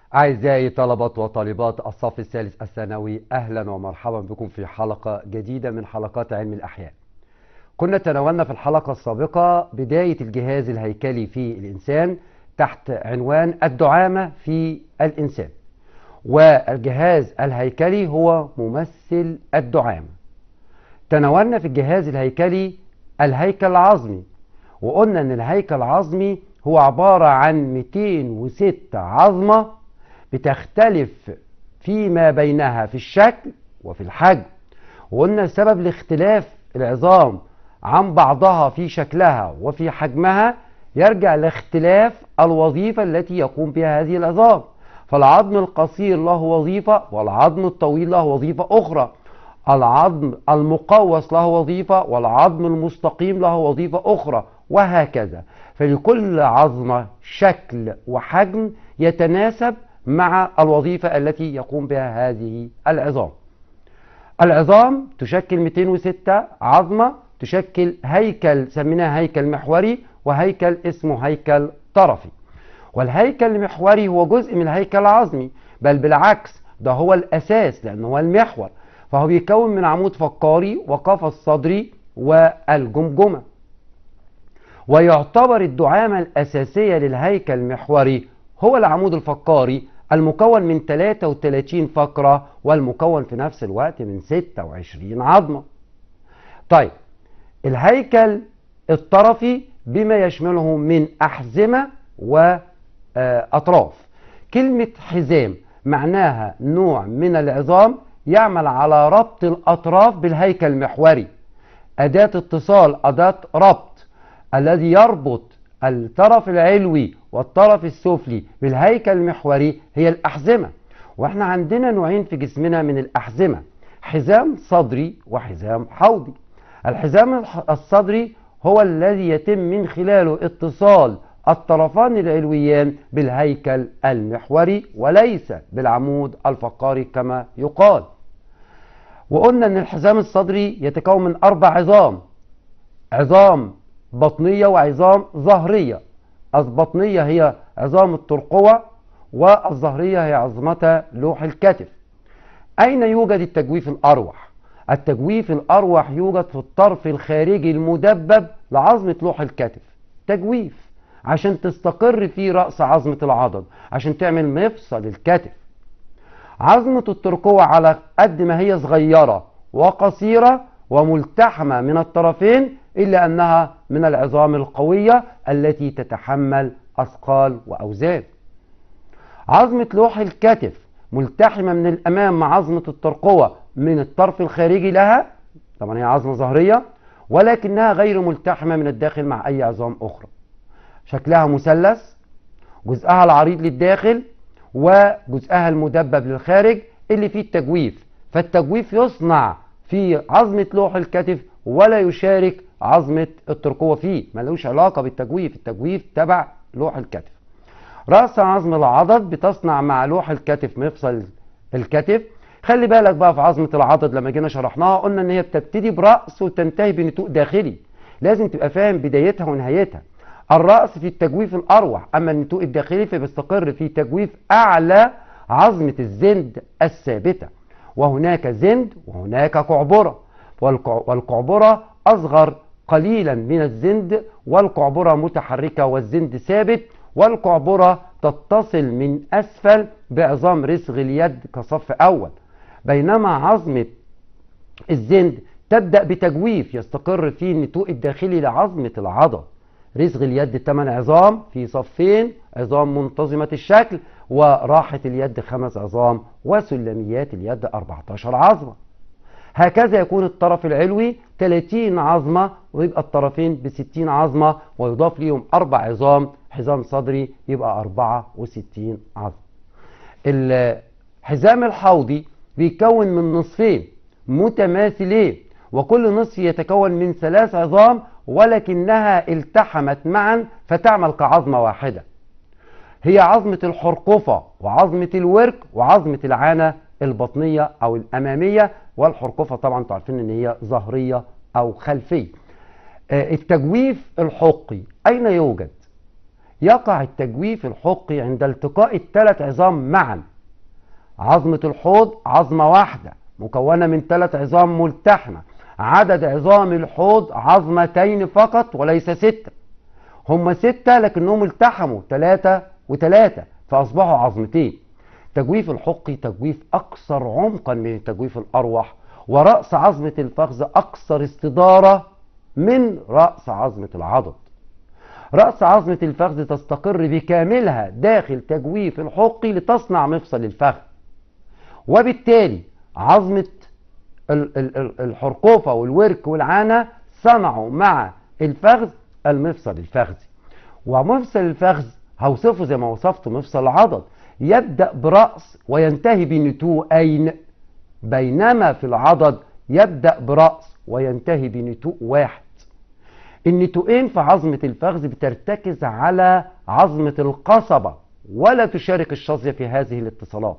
أعزائي طلبة وطالبات الصف الثالث الثانوي أهلا ومرحبا بكم في حلقة جديدة من حلقات علم الأحياء كنا تناولنا في الحلقة السابقة بداية الجهاز الهيكلي في الإنسان تحت عنوان الدعامة في الإنسان والجهاز الهيكلي هو ممثل الدعامة تناولنا في الجهاز الهيكلي الهيكل العظمي وقلنا ان الهيكل العظمي هو عبارة عن 206 عظمة بتختلف فيما بينها في الشكل وفي الحجم وقلنا سبب الاختلاف العظام عن بعضها في شكلها وفي حجمها يرجع لاختلاف الوظيفة التي يقوم بها هذه العظام فالعظم القصير له وظيفة والعظم الطويل له وظيفة أخرى العظم المقوس له وظيفة والعظم المستقيم له وظيفة أخرى وهكذا فلكل عظمة شكل وحجم يتناسب مع الوظيفة التي يقوم بها هذه العظام العظام تشكل 206 عظمة تشكل هيكل سميناه هيكل محوري وهيكل اسمه هيكل طرفي والهيكل المحوري هو جزء من الهيكل العظمي بل بالعكس ده هو الأساس لأنه هو المحور فهو بيكون من عمود فقاري وقفص صدري والجمجمة ويعتبر الدعامة الأساسية للهيكل المحوري هو العمود الفقاري المكون من 33 فقرة والمكون في نفس الوقت من 26 عظمة طيب الهيكل الطرفي بما يشمله من أحزمة وأطراف كلمة حزام معناها نوع من العظام يعمل على ربط الأطراف بالهيكل المحوري أداة اتصال أداة ربط الذي يربط الطرف العلوي والطرف السفلي بالهيكل المحوري هي الأحزمة واحنا عندنا نوعين في جسمنا من الأحزمة حزام صدري وحزام حوضي الحزام الصدري هو الذي يتم من خلاله اتصال الطرفان العلويان بالهيكل المحوري وليس بالعمود الفقاري كما يقال وقلنا ان الحزام الصدري يتكون من اربع عظام عظام بطنية وعظام ظهرية البطنية هي عظام الترقوة والظهرية هي عظمة لوح الكتف أين يوجد التجويف الأروح؟ التجويف الأروح يوجد في الطرف الخارجي المدبب لعظمة لوح الكتف تجويف عشان تستقر في رأس عظمة العضد عشان تعمل مفصل الكتف عظمة الترقوة على قد ما هي صغيرة وقصيرة وملتحمة من الطرفين إلا أنها من العظام القوية التي تتحمل أثقال وأوزان عظمة لوح الكتف ملتحمة من الأمام مع عظمة الترقوة من الطرف الخارجي لها طبعا هي عظمة ظهرية ولكنها غير ملتحمة من الداخل مع أي عظام أخرى شكلها مثلث جزءها العريض للداخل وجزءها المدبب للخارج اللي فيه التجويف فالتجويف يصنع في عظمة لوح الكتف ولا يشارك عظمة الترقوة فيه ملوش علاقة بالتجويف التجويف تبع لوح الكتف رأس عظم العضد بتصنع مع لوح الكتف مفصل الكتف خلي بالك بقى في عظمة العضد لما جينا شرحناها قلنا ان هي بتبتدي برأس وتنتهي بنتوء داخلي لازم تبقى فاهم بدايتها ونهايتها الرأس في التجويف الأروع أما النتوء الداخلي فبيستقر في تجويف أعلى عظمة الزند الثابتة وهناك زند وهناك قعبرة والقعبرة أصغر قليلا من الزند والقعبرة متحركة والزند ثابت والقعبرة تتصل من أسفل بعظام رسغ اليد كصف أول بينما عظمة الزند تبدأ بتجويف يستقر فيه النتوء الداخلي لعظمة العضل رزغ اليد 8 عظام في صفين عظام منتظمة الشكل وراحة اليد خمس عظام وسلميات اليد 14 عظمة هكذا يكون الطرف العلوي 30 عظمة ويبقى الطرفين ب 60 عظمة ويضاف ليهم أربع عظام حزام صدري يبقى 64 عظمة الحزام الحوضي بيتكون من نصفين متماثلين وكل نصف يتكون من ثلاث عظام ولكنها التحمت معا فتعمل كعظمة واحدة هي عظمة الحرقفة وعظمة الورك وعظمة العانة البطنية أو الأمامية والحرقفة طبعا تعرفين أن هي ظهرية أو خلفية التجويف الحقي أين يوجد؟ يقع التجويف الحقي عند التقاء الثلاث عظام معا عظمة الحوض عظمة واحدة مكونة من ثلاث عظام ملتحمة عدد عظام الحوض عظمتين فقط وليس ستة هم ستة لكنهم التحموا ثلاثة وثلاثة فأصبحوا عظمتين تجويف الحقي تجويف أكثر عمقا من التجويف الأروح ورأس عظمة الفخذ أكثر استدارة من رأس عظمة العضد رأس عظمة الفخذ تستقر بكاملها داخل تجويف الحقي لتصنع مفصل الفخذ وبالتالي عظمة الحرقوفة والورك والعانة صنعوا مع الفخذ المفصل الفخذي ومفصل الفخذ هوصفه زي ما وصفته مفصل العضد يبدأ برأس وينتهي بنتوءين بينما في العضد يبدأ برأس وينتهي بنتوء واحد النتوءين في عظمة الفخذ بترتكز على عظمة القصبة ولا تشارك الشظية في هذه الاتصالات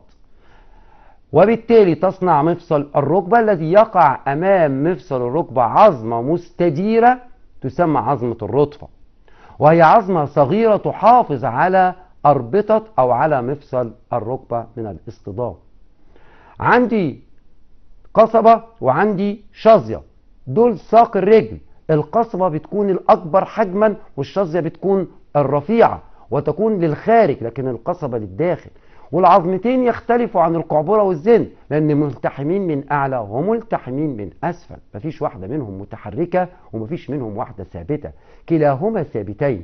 وبالتالي تصنع مفصل الركبة الذي يقع أمام مفصل الركبة عظمة مستديرة تسمى عظمة الرطفة وهي عظمة صغيرة تحافظ على أربطة أو على مفصل الركبة من الاصطدام عندي قصبة وعندي شظية دول ساق الرجل القصبة بتكون الأكبر حجما والشظية بتكون الرفيعة وتكون للخارج لكن القصبة للداخل والعظمتين يختلفوا عن القعبرة والزن لأن ملتحمين من أعلى وملتحمين من أسفل مفيش واحدة منهم متحركة ومفيش منهم واحدة ثابتة كلاهما ثابتين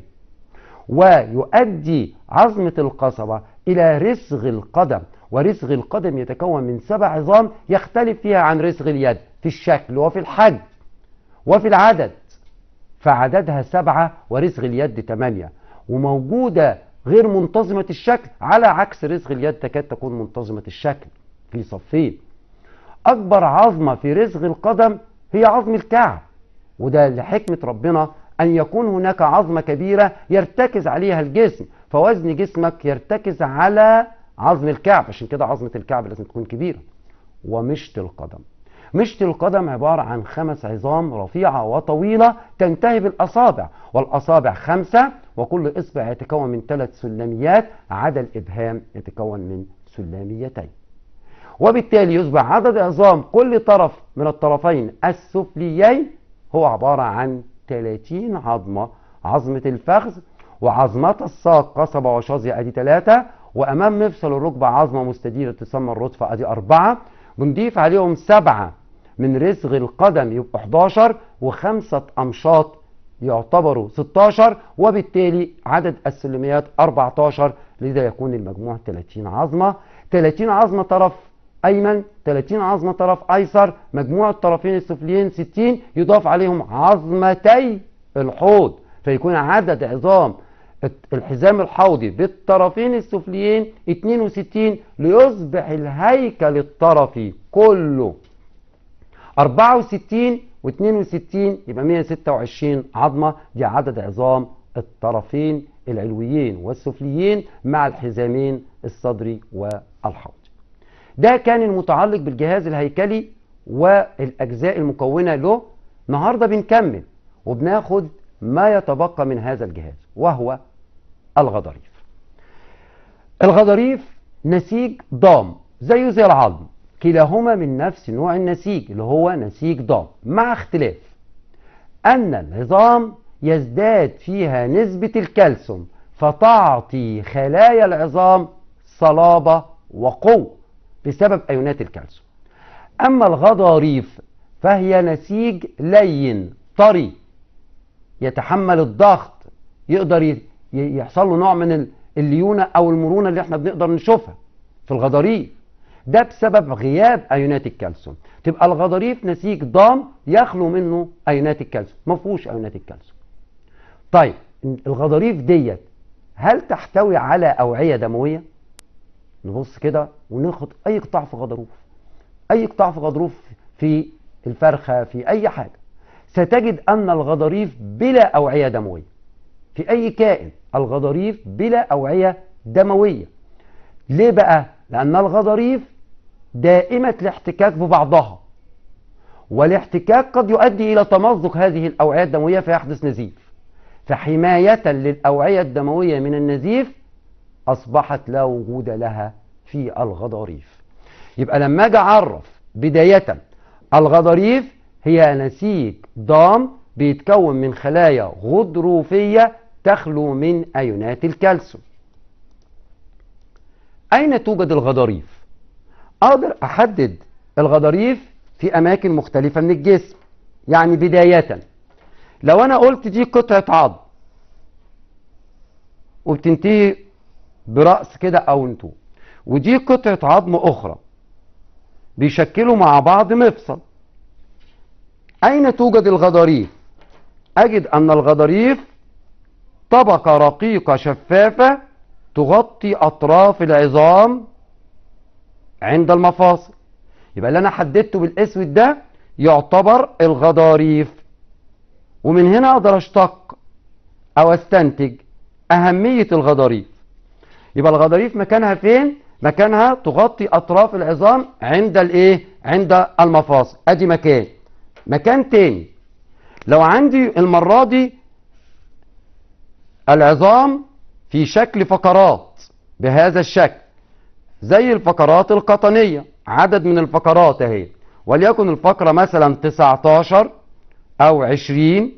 ويؤدي عظمة القصبة إلى رسغ القدم ورسغ القدم يتكون من سبع عظام يختلف فيها عن رسغ اليد في الشكل وفي الحجم وفي العدد فعددها سبعة ورسغ اليد ثمانية وموجودة غير منتظمة الشكل على عكس رزق اليد تكاد تكون منتظمة الشكل في صفين أكبر عظمة في رزق القدم هي عظم الكعب وده لحكمة ربنا أن يكون هناك عظمة كبيرة يرتكز عليها الجسم فوزن جسمك يرتكز على عظم الكعب عشان كده عظمة الكعب لازم تكون كبيرة ومشط القدم مشط القدم عبارة عن خمس عظام رفيعة وطويلة تنتهي بالأصابع والأصابع خمسة وكل إصبع يتكون من ثلاث سلميات عدا الإبهام يتكون من سلاميتين وبالتالي يصبح عدد عظام كل طرف من الطرفين السفليين هو عبارة عن 30 عظمة عظمة الفخذ وعظمات الساق قصبة وشظية أدي ثلاثة وأمام مفصل الركبة عظمة مستديرة تسمى الرطفة أدي أربعة بنضيف عليهم سبعة من رزغ القدم يبقى 11 وخمسة أمشاط يعتبروا 16 وبالتالي عدد السلميات 14 لذا يكون المجموع 30 عظمة 30 عظمة طرف أيمن 30 عظمة طرف أيسر مجموع الطرفين السفليين 60 يضاف عليهم عظمتي الحوض فيكون عدد عظام الحزام الحوضي بالطرفين السفليين 62 ليصبح الهيكل الطرفي كله 64 و62 يبقى 126 عظمة دي عدد عظام الطرفين العلويين والسفليين مع الحزامين الصدري والحوضي ده كان المتعلق بالجهاز الهيكلي والأجزاء المكونة له النهاردة بنكمل وبناخد ما يتبقى من هذا الجهاز وهو الغضاريف الغضاريف نسيج ضام زيه زي العظم كلاهما من نفس نوع النسيج اللي هو نسيج ضام مع اختلاف أن العظام يزداد فيها نسبة الكالسيوم فتعطي خلايا العظام صلابة وقوة بسبب أيونات الكالسيوم أما الغضاريف فهي نسيج لين طري يتحمل الضغط يقدر يحصل له نوع من الليونة أو المرونة اللي احنا بنقدر نشوفها في الغضاريف ده بسبب غياب ايونات الكالسيوم تبقى الغضاريف نسيج ضام يخلو منه ايونات الكالسيوم ما فيهوش ايونات الكالسيوم طيب الغضاريف ديت هل تحتوي على اوعيه دمويه نبص كده وناخد اي قطاع في غضروف اي قطاع في غضروف في الفرخه في اي حاجه ستجد ان الغضاريف بلا اوعيه دمويه في اي كائن الغضاريف بلا اوعيه دمويه ليه بقى لان الغضاريف دائمة الاحتكاك ببعضها والاحتكاك قد يؤدي إلى تمزق هذه الأوعية الدموية فيحدث نزيف فحماية للأوعية الدموية من النزيف أصبحت لا وجود لها في الغضاريف يبقى لما أجي أعرف بداية الغضاريف هي نسيج ضام بيتكون من خلايا غضروفية تخلو من أيونات الكالسيوم أين توجد الغضاريف؟ أقدر أحدد الغضاريف في أماكن مختلفة من الجسم يعني بداية لو أنا قلت دي قطعة عظم وبتنتهي برأس كده أو انتو ودي قطعة عظم أخرى بيشكلوا مع بعض مفصل أين توجد الغضاريف؟ أجد أن الغضاريف طبقة رقيقة شفافة تغطي أطراف العظام عند المفاصل يبقى اللي أنا حددته بالأسود ده يعتبر الغضاريف ومن هنا أقدر أشتق أو أستنتج أهمية الغضاريف يبقى الغضاريف مكانها فين؟ مكانها تغطي أطراف العظام عند الإيه؟ عند المفاصل أدي مكان مكان تاني لو عندي المرة دي العظام في شكل فقرات بهذا الشكل زي الفقرات القطنية عدد من الفقرات اهي وليكن الفقرة مثلا 19 أو 20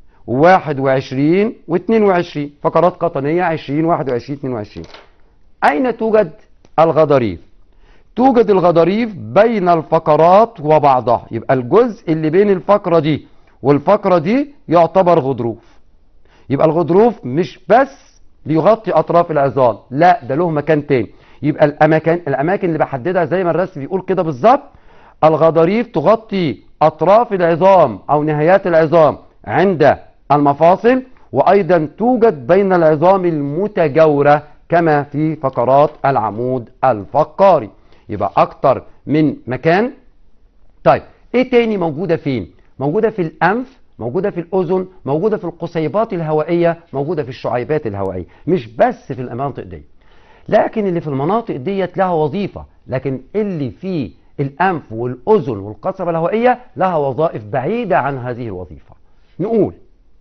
21 و22 فقرات قطنية 20 21 22 أين توجد الغضاريف؟ توجد الغضاريف بين الفقرات وبعضها يبقى الجزء اللي بين الفقرة دي والفقرة دي يعتبر غضروف يبقى الغضروف مش بس بيغطي أطراف العظام لا ده له مكان تاني يبقى الأماكن الأماكن اللي بحددها زي ما الرسم بيقول كده بالظبط الغضاريف تغطي أطراف العظام أو نهايات العظام عند المفاصل وأيضا توجد بين العظام المتجاورة كما في فقرات العمود الفقاري يبقى أكتر من مكان طيب إيه تاني موجودة فين؟ موجودة في الأنف موجودة في الأذن موجودة في القصيبات الهوائية موجودة في الشعيبات الهوائية مش بس في المناطق دي لكن اللي في المناطق ديت لها وظيفة لكن اللي في الأنف والأذن والقصبة الهوائية لها وظائف بعيدة عن هذه الوظيفة نقول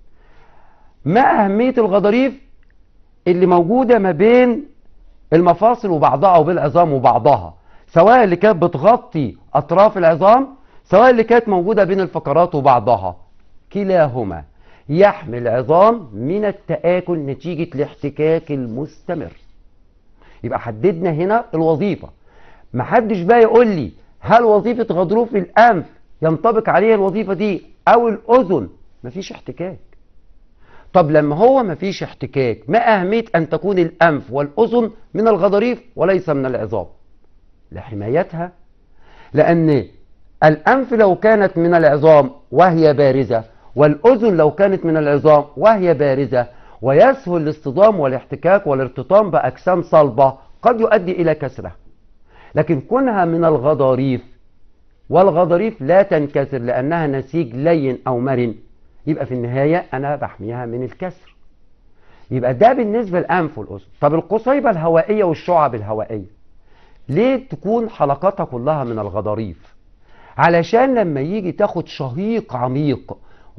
ما أهمية الغضاريف اللي موجودة ما بين المفاصل وبعضها أو بالعظام وبعضها سواء اللي كانت بتغطي أطراف العظام سواء اللي كانت موجودة بين الفقرات وبعضها كلاهما يحمي العظام من التآكل نتيجة الاحتكاك المستمر يبقى حددنا هنا الوظيفة محدش بقى يقول لي هل وظيفة غضروف الأنف ينطبق عليها الوظيفة دي أو الأذن مفيش احتكاك طب لما هو مفيش احتكاك ما أهمية أن تكون الأنف والأذن من الغضاريف وليس من العظام لحمايتها لأن الأنف لو كانت من العظام وهي بارزة والأذن لو كانت من العظام وهي بارزة ويسهل الاصطدام والاحتكاك والارتطام بأجسام صلبة قد يؤدي إلى كسرها لكن كونها من الغضاريف والغضاريف لا تنكسر لأنها نسيج لين أو مرن يبقى في النهاية أنا بحميها من الكسر يبقى ده بالنسبة للأنف والأذن طب القصيبة الهوائية والشعب الهوائية ليه تكون حلقاتها كلها من الغضاريف علشان لما يجي تاخد شهيق عميق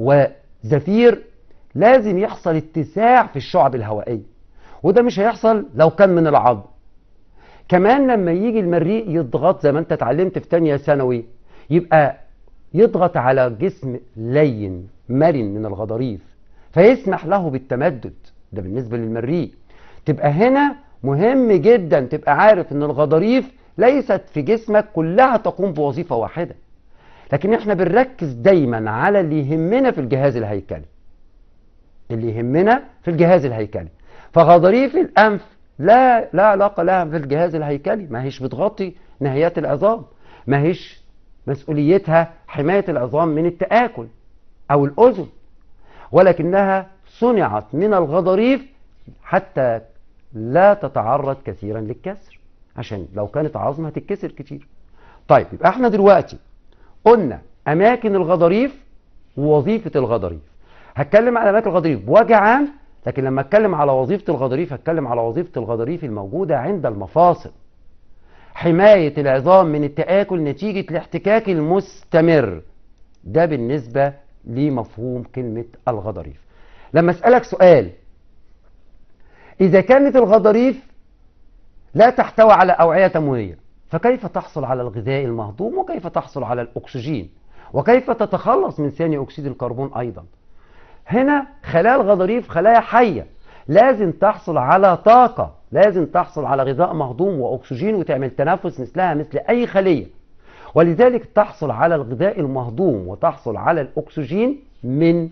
وزفير لازم يحصل اتساع في الشعب الهوائية وده مش هيحصل لو كان من العظم كمان لما يجي المريء يضغط زي ما انت اتعلمت في تانية ثانوي يبقى يضغط على جسم لين مرن من الغضاريف فيسمح له بالتمدد ده بالنسبة للمريء تبقى هنا مهم جدا تبقى عارف ان الغضاريف ليست في جسمك كلها تقوم بوظيفة واحدة لكن احنا بنركز دايما على اللي يهمنا في الجهاز الهيكلي اللي يهمنا في الجهاز الهيكلي فغضاريف الانف لا لا علاقة لها في الجهاز الهيكلي ما هيش بتغطي نهايات العظام ما هيش مسؤوليتها حماية العظام من التآكل أو الأذن ولكنها صنعت من الغضاريف حتى لا تتعرض كثيرا للكسر عشان لو كانت عظم هتتكسر كتير طيب يبقى احنا دلوقتي قلنا أماكن الغضاريف ووظيفة الغضاريف هتكلم على أماكن الغضاريف بوجه عام لكن لما اتكلم على وظيفة الغضاريف هتكلم على وظيفة الغضاريف الموجودة عند المفاصل حماية العظام من التآكل نتيجة الاحتكاك المستمر ده بالنسبة لمفهوم كلمة الغضاريف لما اسالك سؤال اذا كانت الغضاريف لا تحتوي على اوعيه دمويه فكيف تحصل على الغذاء المهضوم وكيف تحصل على الاكسجين وكيف تتخلص من ثاني اكسيد الكربون ايضا هنا خلايا الغضاريف خلايا حيه لازم تحصل على طاقه لازم تحصل على غذاء مهضوم واكسجين وتعمل تنفس مثلها مثل اي خليه ولذلك تحصل على الغذاء المهضوم وتحصل على الاكسجين من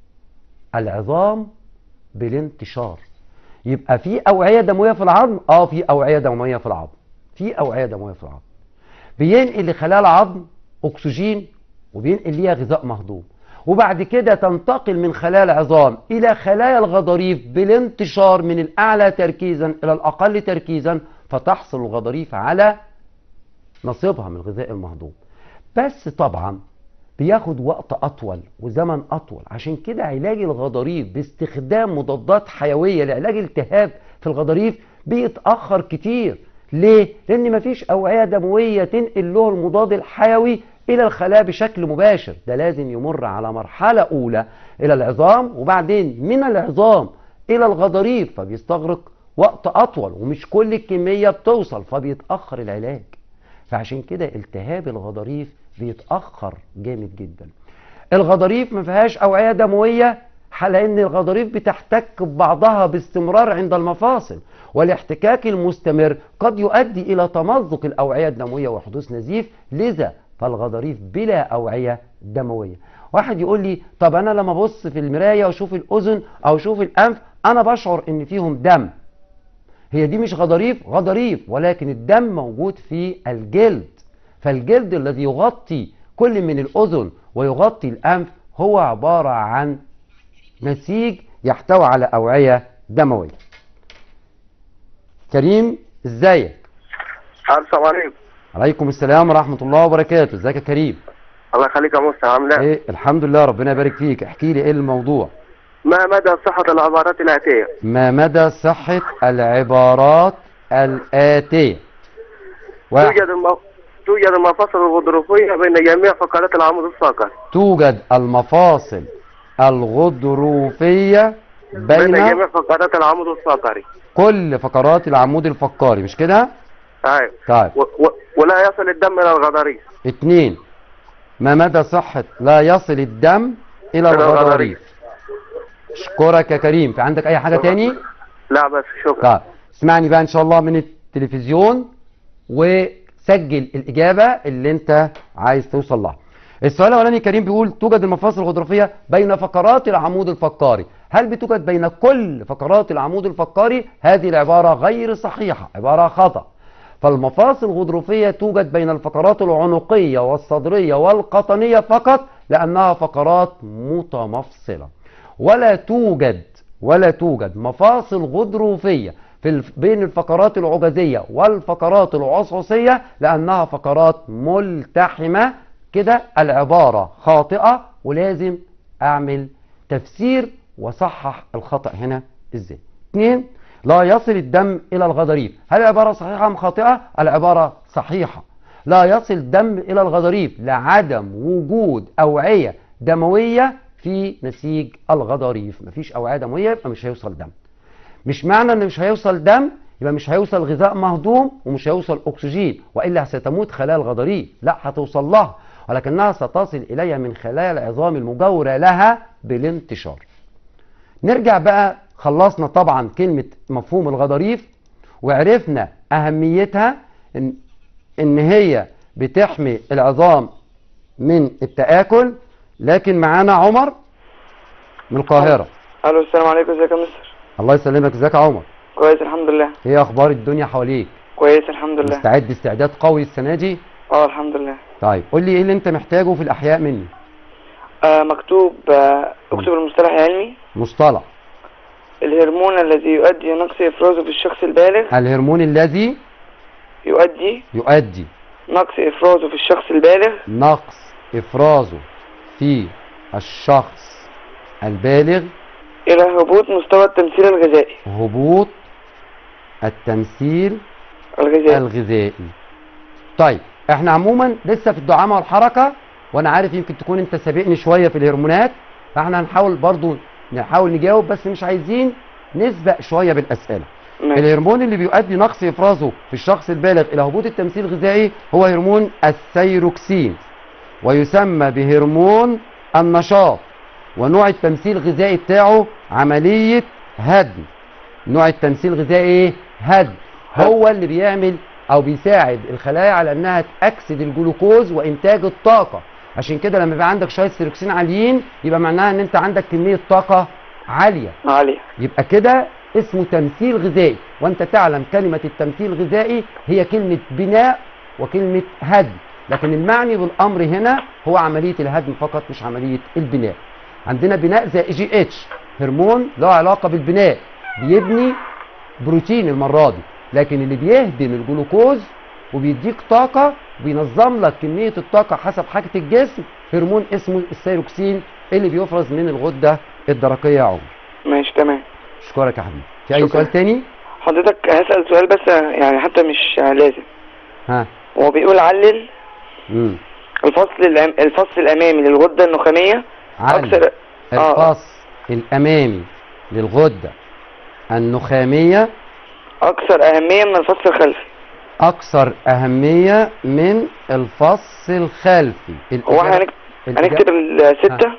العظام بالانتشار يبقى في اوعيه دمويه في العظم اه في اوعيه دمويه في العظم في اوعيه دمويه في العظم بينقل لخلايا العظم اكسجين وبينقل ليها غذاء مهضوم وبعد كده تنتقل من خلايا العظام الى خلايا الغضاريف بالانتشار من الاعلى تركيزا الى الاقل تركيزا فتحصل الغضاريف على نصيبها من الغذاء المهضوم بس طبعا بياخد وقت اطول وزمن اطول عشان كده علاج الغضاريف باستخدام مضادات حيويه لعلاج التهاب في الغضاريف بيتاخر كتير ليه لان مفيش اوعيه دمويه تنقل له المضاد الحيوي الى الخلايا بشكل مباشر ده لازم يمر على مرحله اولى الى العظام وبعدين من العظام الى الغضاريف فبيستغرق وقت اطول ومش كل الكميه بتوصل فبيتاخر العلاج فعشان كده التهاب الغضاريف بيتاخر جامد جدا الغضاريف ما فيهاش اوعيه دمويه لان الغضاريف بتحتك ببعضها باستمرار عند المفاصل والاحتكاك المستمر قد يؤدي الى تمزق الاوعيه الدمويه وحدوث نزيف لذا فالغضاريف بلا اوعيه دمويه واحد يقول لي طب انا لما ابص في المرايه واشوف الاذن او اشوف الانف انا بشعر ان فيهم دم هي دي مش غضاريف غضاريف ولكن الدم موجود في الجلد فالجلد الذي يغطي كل من الأذن ويغطي الأنف هو عبارة عن نسيج يحتوي على أوعية دموية كريم ازيك السلام عليكم عليكم السلام ورحمة الله وبركاته ازيك يا كريم الله يخليك يا مستر عامل ايه؟ ايه الحمد لله ربنا يبارك فيك احكي لي ايه الموضوع ما مدى صحة العبارات الآتية؟ ما مدى صحة العبارات الآتية واحد توجد الم... توجد المفاصل الغضروفية بين جميع فقرات العمود الفقري توجد المفاصل الغضروفية بين بين جميع فقرات العمود الفقري كل فقرات العمود الفقري مش كده؟ ايوه طيب و... و... ولا يصل الدم إلى الغضاريف اتنين ما مدى صحة لا يصل الدم إلى إلى الغضاريف الغضاريف. اشكرك يا كريم في عندك أي حاجة تاني؟ لا بس شكرا طيب اسمعني بقى إن شاء الله من التلفزيون وسجل الإجابة اللي أنت عايز توصل لها السؤال الأولاني كريم بيقول توجد المفاصل الغضروفية بين فقرات العمود الفقري هل بتوجد بين كل فقرات العمود الفقري هذه العبارة غير صحيحة عبارة خطأ فالمفاصل الغضروفية توجد بين الفقرات العنقية والصدرية والقطنية فقط لأنها فقرات متمفصلة ولا توجد ولا توجد مفاصل غضروفية في الف... بين الفقرات العجزية والفقرات العصعصية لأنها فقرات ملتحمة كده العبارة خاطئة ولازم أعمل تفسير وصحح الخطأ هنا إزاي اثنين لا يصل الدم إلى الغضاريف هل العبارة صحيحة أم خاطئة؟ العبارة صحيحة لا يصل الدم إلى الغضاريف لعدم وجود أوعية دموية في نسيج الغضاريف مفيش أوعية دموية يبقى مش هيوصل دم مش معنى ان مش هيوصل دم يبقى مش هيوصل غذاء مهضوم ومش هيوصل اكسجين والا ستموت خلايا الغضاريف لا هتوصل لها ولكنها ستصل اليها من خلايا العظام المجاوره لها بالانتشار نرجع بقى خلصنا طبعا كلمه مفهوم الغضاريف وعرفنا اهميتها ان ان هي بتحمي العظام من التآكل لكن معانا عمر من القاهرة الو السلام عليكم ازيك يا مستر الله يسلمك ازيك يا عمر كويس الحمد لله ايه اخبار الدنيا حواليك كويس الحمد لله مستعد استعداد قوي السنه دي اه الحمد لله طيب قول لي ايه اللي انت محتاجه في الاحياء مني آه مكتوب آه اكتب المصطلح العلمي مصطلح الهرمون الذي يؤدي نقص افرازه في الشخص البالغ الهرمون الذي يؤدي يؤدي نقص افرازه في الشخص البالغ نقص افرازه في الشخص البالغ الى هبوط مستوى التمثيل الغذائي هبوط التمثيل الغذائي الغذائي طيب احنا عموما لسه في الدعامه والحركه وانا عارف يمكن تكون انت سابقني شويه في الهرمونات فاحنا هنحاول برضو نحاول نجاوب بس مش عايزين نسبق شويه بالاسئله ماشي الهرمون اللي بيؤدي نقص افرازه في الشخص البالغ الى هبوط التمثيل الغذائي هو هرمون الثيروكسين ويسمى بهرمون النشاط ونوع التمثيل الغذائي بتاعه عمليه هدم نوع التمثيل الغذائي ايه هدم هو اللي بيعمل او بيساعد الخلايا على انها تاكسد الجلوكوز وانتاج الطاقه عشان كده لما يبقى عندك شويه ثيروكسين عاليين يبقى معناها ان انت عندك كميه طاقه عاليه عالية يبقى كده اسمه تمثيل غذائي وانت تعلم كلمة التمثيل الغذائي هي كلمة بناء وكلمة هدم لكن المعني بالامر هنا هو عملية الهدم فقط مش عملية البناء عندنا بناء زي جي اتش هرمون له علاقة بالبناء بيبني بروتين المرة دي لكن اللي بيهدم الجلوكوز وبيديك طاقة بينظم لك كمية الطاقة حسب حاجة الجسم هرمون اسمه الثيروكسين اللي بيفرز من الغدة الدرقية يا عمر ماشي تمام اشكرك يا حبيبي في اي شكرا. سؤال تاني حضرتك هسأل سؤال بس يعني حتى مش لازم ها هو بيقول علل امم الفصل الأم... الفصل الأمامي للغدة النخامية علي أكثر آه. الفص الامامي للغده النخاميه أكثر أهمية من الفصل الخلفي اكثر اهميه من الفص الخلفي هو احنا هنكتب, هنكتب الستة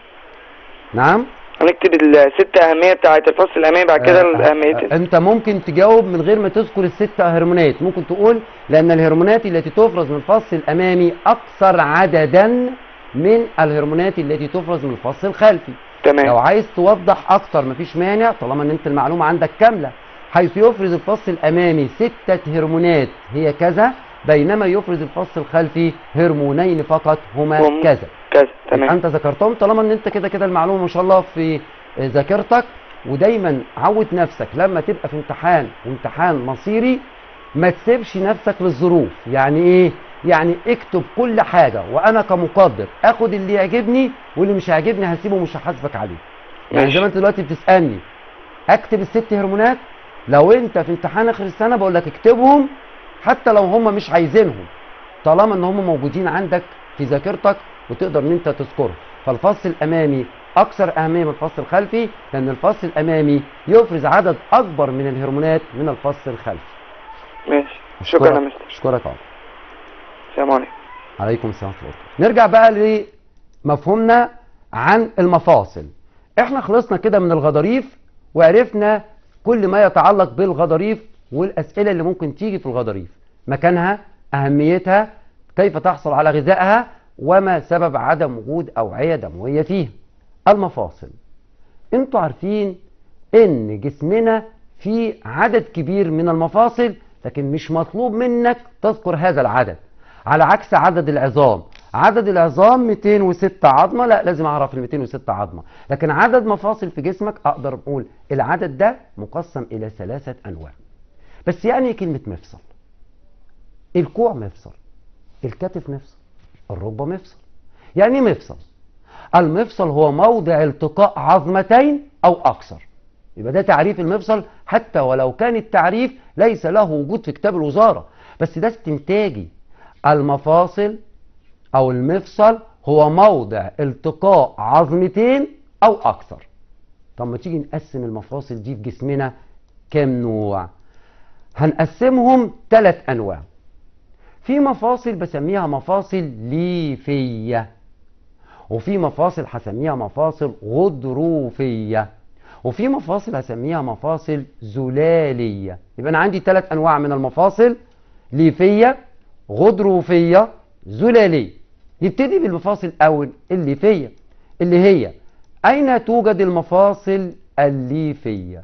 نعم هنكتب الستة أهمية بتاعة الفصل الأمامي بعد كده آه، أهمية آه، انت ممكن تجاوب من غير ما تذكر الست هرمونات ممكن تقول لان الهرمونات التي تفرز من الفص الامامي اكثر عددا من الهرمونات التي تفرز من الفص الخلفي لو تمام عايز توضح اكتر مفيش مانع طالما ان انت المعلومه عندك كامله حيث يفرز الفص الامامي ستة هرمونات هي كذا بينما يفرز الفص الخلفي هرمونين فقط هما هم- كذا كذا يبقى تمام انت ذكرتهم طالما ان انت كده كده المعلومه ما شاء الله في ذاكرتك ودايما عود نفسك لما تبقى في امتحان وامتحان مصيري ما تسيبش نفسك للظروف يعني ايه يعني اكتب كل حاجه وانا كمقدر اخد اللي يعجبني واللي مش هيعجبني هسيبه مش هحاسبك عليه يعني ماشي. زي ما انت دلوقتي بتسالني اكتب الست هرمونات لو انت في امتحان اخر السنه بقول لك اكتبهم حتى لو هم مش عايزينهم طالما ان هم موجودين عندك في ذاكرتك وتقدر ان انت تذكرهم فالفص الامامي اكثر اهميه من الفص الخلفي لان الفص الامامي يفرز عدد اكبر من الهرمونات من الفص الخلفي ماشي شكرا يا مستر اشكرك عمر السلام عليكم عليكم السلام ورحمه الله نرجع بقى لمفهومنا عن المفاصل احنا خلصنا كده من الغضاريف وعرفنا كل ما يتعلق بالغضاريف والاسئله اللي ممكن تيجي في الغضاريف مكانها اهميتها كيف تحصل على غذائها وما سبب عدم وجود اوعيه دمويه فيها المفاصل انتوا عارفين ان جسمنا فيه عدد كبير من المفاصل لكن مش مطلوب منك تذكر هذا العدد على عكس عدد العظام عدد العظام 206 عظمه لا لازم اعرف ال 206 عظمه لكن عدد مفاصل في جسمك اقدر اقول العدد ده مقسم الى ثلاثه انواع بس يعني إيه كلمه مفصل الكوع مفصل الكتف مفصل الركبه مفصل يعني إيه مفصل المفصل هو موضع التقاء عظمتين او اكثر يبقى ده تعريف المفصل حتى ولو كان التعريف ليس له وجود في كتاب الوزاره بس ده استنتاجي المفاصل او المفصل هو موضع التقاء عظمتين او اكثر طب ما تيجي نقسم المفاصل دي في جسمنا كام نوع هنقسمهم ثلاث انواع في مفاصل بسميها مفاصل ليفيه وفي مفاصل هسميها مفاصل غضروفيه وفي مفاصل هسميها مفاصل زلاليه يبقى انا عندي ثلاث انواع من المفاصل ليفيه غضروفيه زلاليه نبتدي بالمفاصل الاول الليفيه اللي هي اين توجد المفاصل الليفيه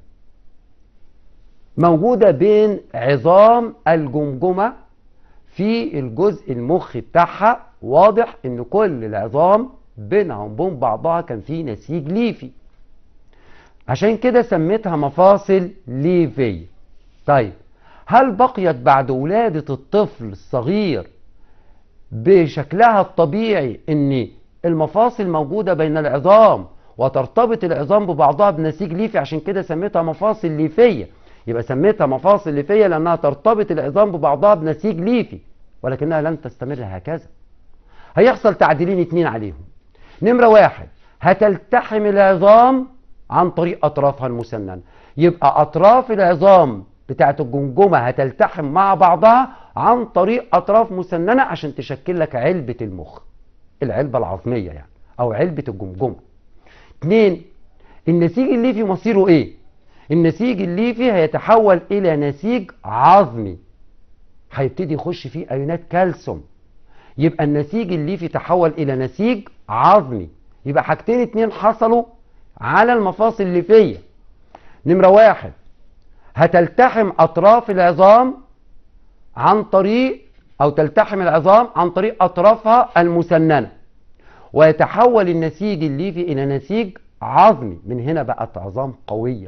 موجوده بين عظام الجمجمه في الجزء المخي بتاعها واضح ان كل العظام بينها وبين بعضها كان في نسيج ليفي عشان كده سميتها مفاصل ليفية طيب هل بقيت بعد ولادة الطفل الصغير بشكلها الطبيعي ان المفاصل موجودة بين العظام وترتبط العظام ببعضها بنسيج ليفي عشان كده سميتها مفاصل ليفية يبقى سميتها مفاصل ليفية لأنها ترتبط العظام ببعضها بنسيج ليفي ولكنها لن تستمر هكذا هيحصل تعديلين اتنين عليهم نمرة واحد هتلتحم العظام عن طريق أطرافها المسننة يبقى أطراف العظام بتاعت الجمجمة هتلتحم مع بعضها عن طريق أطراف مسننة عشان تشكل لك علبة المخ العلبة العظمية يعني أو علبة الجمجمة اتنين النسيج الليفي مصيره ايه النسيج الليفي هيتحول الى نسيج عظمي هيبتدي يخش فيه ايونات كالسيوم يبقى النسيج الليفي تحول الى نسيج عظمي يبقى حاجتين اتنين حصلوا على المفاصل الليفيه نمره واحد هتلتحم اطراف العظام عن طريق او تلتحم العظام عن طريق اطرافها المسننه ويتحول النسيج الليفي الى نسيج عظمي من هنا بقت عظام قويه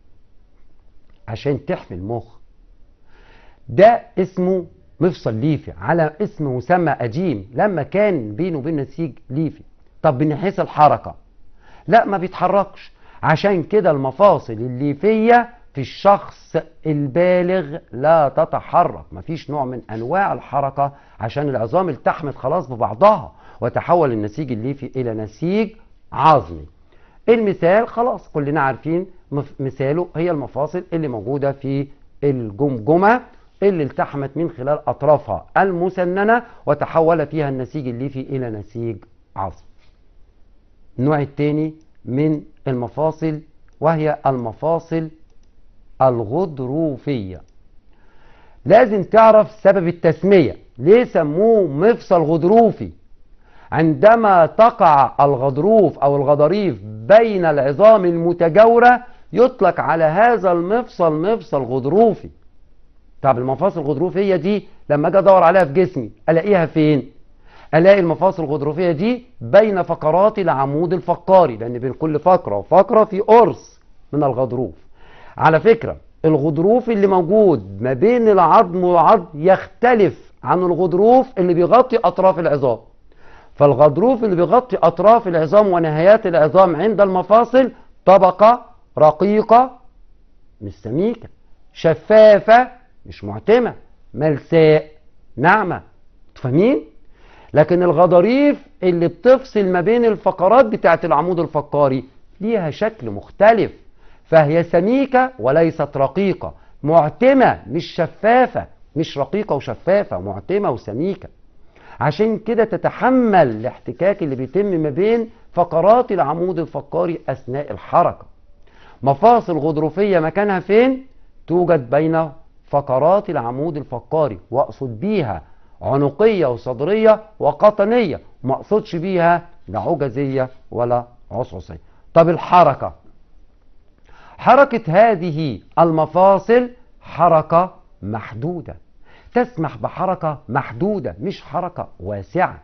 عشان تحمي المخ ده اسمه مفصل ليفي على اسم مسمى قديم لما كان بينه وبين نسيج ليفي طب من حيث الحركه لا ما بيتحركش عشان كده المفاصل الليفيه في الشخص البالغ لا تتحرك مفيش نوع من انواع الحركه عشان العظام التحمت خلاص ببعضها وتحول النسيج الليفي الى نسيج عظمي المثال خلاص كلنا عارفين مثاله هي المفاصل اللي موجوده في الجمجمه اللي التحمت من خلال اطرافها المسننه وتحول فيها النسيج الليفي الى نسيج عظمي النوع الثاني من المفاصل وهي المفاصل الغضروفية لازم تعرف سبب التسمية ليه سموه مفصل غضروفي عندما تقع الغضروف أو الغضاريف بين العظام المتجاورة يطلق على هذا المفصل مفصل غضروفي طب المفاصل الغضروفية دي لما اجي ادور عليها في جسمي الاقيها فين الاقي المفاصل الغضروفية دي بين فقرات العمود الفقاري لان بين كل فقرة وفقرة في قرص من الغضروف على فكرة الغضروف اللي موجود ما بين العظم والعظم يختلف عن الغضروف اللي بيغطي أطراف العظام فالغضروف اللي بيغطي أطراف العظام ونهايات العظام عند المفاصل طبقة رقيقة مش سميكة شفافة مش معتمة ملساء ناعمة فاهمين؟ لكن الغضاريف اللي بتفصل ما بين الفقرات بتاعت العمود الفقاري ليها شكل مختلف فهي سميكة وليست رقيقة معتمة مش شفافة مش رقيقة وشفافة معتمة وسميكة عشان كده تتحمل الاحتكاك اللي بيتم ما بين فقرات العمود الفقاري أثناء الحركة مفاصل غضروفية مكانها فين؟ توجد بين فقرات العمود الفقاري واقصد بيها عنقية وصدرية وقطنية ما اقصدش بيها لا عجزية ولا عصعصية طب الحركة حركة هذه المفاصل حركة محدودة تسمح بحركة محدودة مش حركة واسعة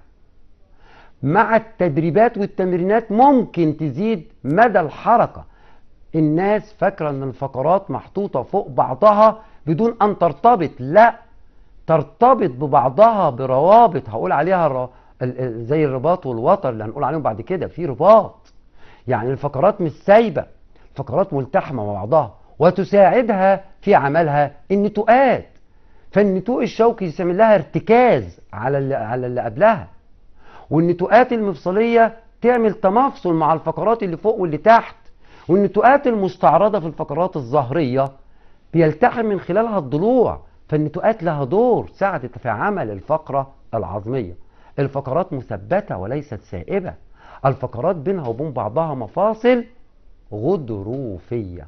مع التدريبات والتمرينات ممكن تزيد مدى الحركة الناس فاكرة ان الفقرات محطوطة فوق بعضها بدون ان ترتبط لا ترتبط ببعضها بروابط هقول عليها زي الرباط والوتر اللي هنقول عليهم بعد كده في رباط يعني الفقرات مش سايبه فقرات ملتحمة مع بعضها وتساعدها في عملها النتوءات فالنتوء الشوكي يسمى لها ارتكاز على اللي, على اللي قبلها والنتوءات المفصلية تعمل تمافصل مع الفقرات اللي فوق واللي تحت والنتوءات المستعرضة في الفقرات الظهرية بيلتحم من خلالها الضلوع فالنتوءات لها دور ساعدت في عمل الفقرة العظمية الفقرات مثبتة وليست سائبة الفقرات بينها وبين بعضها مفاصل غضروفية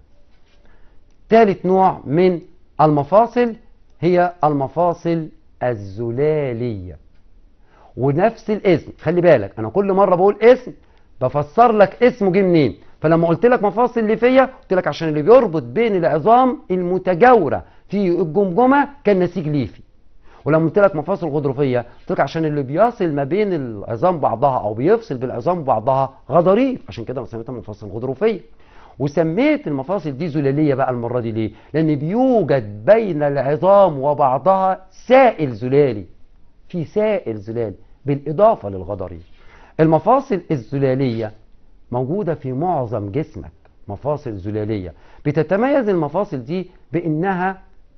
ثالث نوع من المفاصل هي المفاصل الزلالية ونفس الاسم خلي بالك انا كل مرة بقول اسم بفسر لك اسمه جه منين فلما قلت لك مفاصل ليفية قلت لك عشان اللي بيربط بين العظام المتجاورة في الجمجمة كان نسيج ليفي ولما قلت لك مفاصل غضروفيه قلت لك عشان اللي بيصل ما بين العظام بعضها او بيفصل بالعظام بعضها غضاريف عشان كده سميتها مفاصل غضروفيه وسميت المفاصل دي زلاليه بقى المره دي ليه؟ لان بيوجد بين العظام وبعضها سائل زلالي في سائل زلالي بالاضافه للغضاريف المفاصل الزلاليه موجوده في معظم جسمك مفاصل زلاليه بتتميز المفاصل دي بانها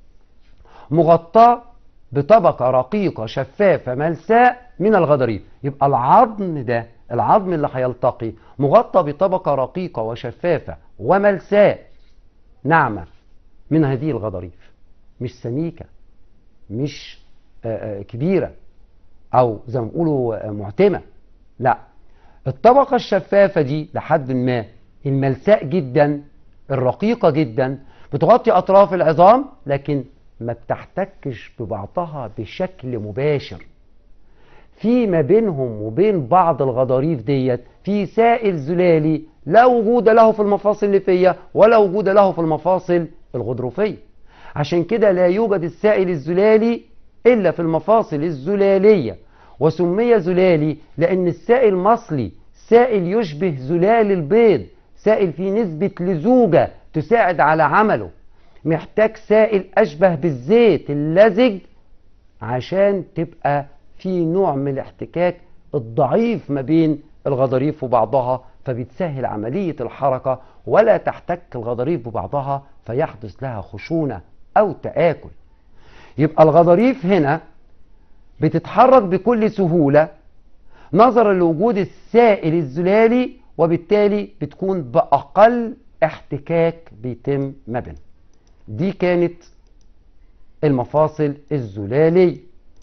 مغطاه بطبقة رقيقة شفافة ملساء من الغضاريف يبقى العظم ده العظم اللي هيلتقي مغطى بطبقة رقيقة وشفافة وملساء ناعمة من هذه الغضاريف مش سميكة مش آه، آه، كبيرة أو زي ما بيقولوا آه، معتمة لا الطبقة الشفافة دي لحد ما الملساء جدا الرقيقة جدا بتغطي أطراف العظام لكن ما بتحتكش ببعضها بشكل مباشر في ما بينهم وبين بعض الغضاريف ديت في سائل زلالي لا وجود له في المفاصل الليفية ولا وجود له في المفاصل الغضروفية عشان كده لا يوجد السائل الزلالي إلا في المفاصل الزلالية وسمي زلالي لأن السائل مصلي سائل يشبه زلال البيض سائل فيه نسبة لزوجة تساعد على عمله محتاج سائل أشبه بالزيت اللزج عشان تبقى في نوع من الاحتكاك الضعيف ما بين الغضاريف وبعضها فبتسهل عملية الحركة ولا تحتك الغضاريف ببعضها فيحدث لها خشونة أو تآكل يبقى الغضاريف هنا بتتحرك بكل سهولة نظرا لوجود السائل الزلالي وبالتالي بتكون بأقل احتكاك بيتم ما بينهم دي كانت المفاصل الزلالية